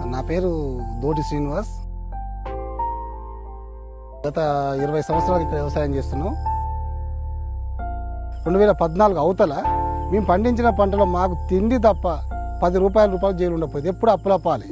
నా పేరు దోటి శ్రీనివాస్ గత ఇరవై సంవత్సరాలు ఇక్కడ వ్యవసాయం చేస్తున్నాం రెండు వేల పద్నాలుగు అవతల మేము పండించిన పంటలో మాకు తిండి తప్ప పది రూపాయల రూపాయలు జైలు ఉండకపోయింది ఎప్పుడు అప్పులప్పాలి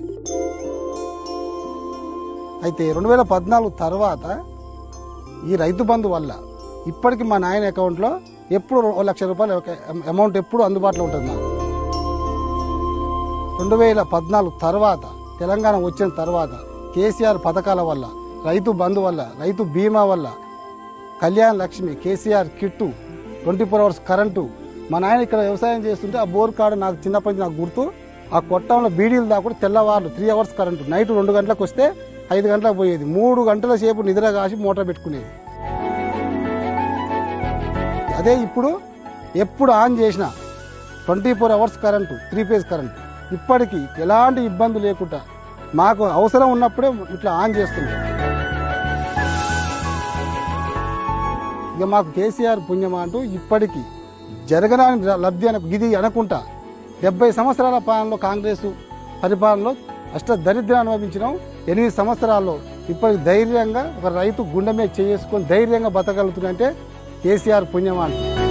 అయితే రెండు వేల పద్నాలుగు తర్వాత ఈ రైతు బంధు వల్ల ఇప్పటికి మా నాయన అకౌంట్లో ఎప్పుడు ఓ లక్ష రూపాయలు ఒక అమౌంట్ ఎప్పుడు అందుబాటులో ఉంటుంది నాకు రెండు వేల పద్నాలుగు తర్వాత తెలంగాణ వచ్చిన తర్వాత కేసీఆర్ పథకాల వల్ల రైతు బంధు వల్ల రైతు బీమా వల్ల Kalyan Lakshmi KCR kit twenty four hours current మా నాయన ఇక్కడ వ్యవసాయం చేస్తుంటే ఆ బోర్ కాడ నాకు చిన్నప్పటి నుంచి నాకు గుర్తు ఆ కొట్టంలో బీడీలు దాకుండా తెల్లవారు త్రీ అవర్స్ కరెంటు నైట్ రెండు గంటలకు వస్తే ఐదు గంటలకు పోయేది మూడు గంటల సేపు నిద్ర కాసి మోటార్ పెట్టుకునేది అదే ఇప్పుడు ఎప్పుడు ఆన్ చేసినా twenty four hours current three phase current ఇప్పటికీ ఎలాంటి ఇబ్బంది లేకుండా మాకు అవసరం ఉన్నప్పుడే ఇట్లా ఆన్ చేస్తున్నాం ఇక మాకు కేసీఆర్ పుణ్యమా అంటూ ఇప్పటికీ జరగరాని లబ్ధి అన ఇది అనుకుంటా డెబ్బై సంవత్సరాల పాలనలో కాంగ్రెస్ పరిపాలనలో అష్ట దరిద్రాన్ని అనుభవించినాం ఎనిమిది సంవత్సరాల్లో ఇప్పటికి ధైర్యంగా ఒక రైతు గుండె మీద చేసుకొని ధైర్యంగా బతకగలుగుతుందంటే కేసీఆర్ పుణ్యమా అంటారు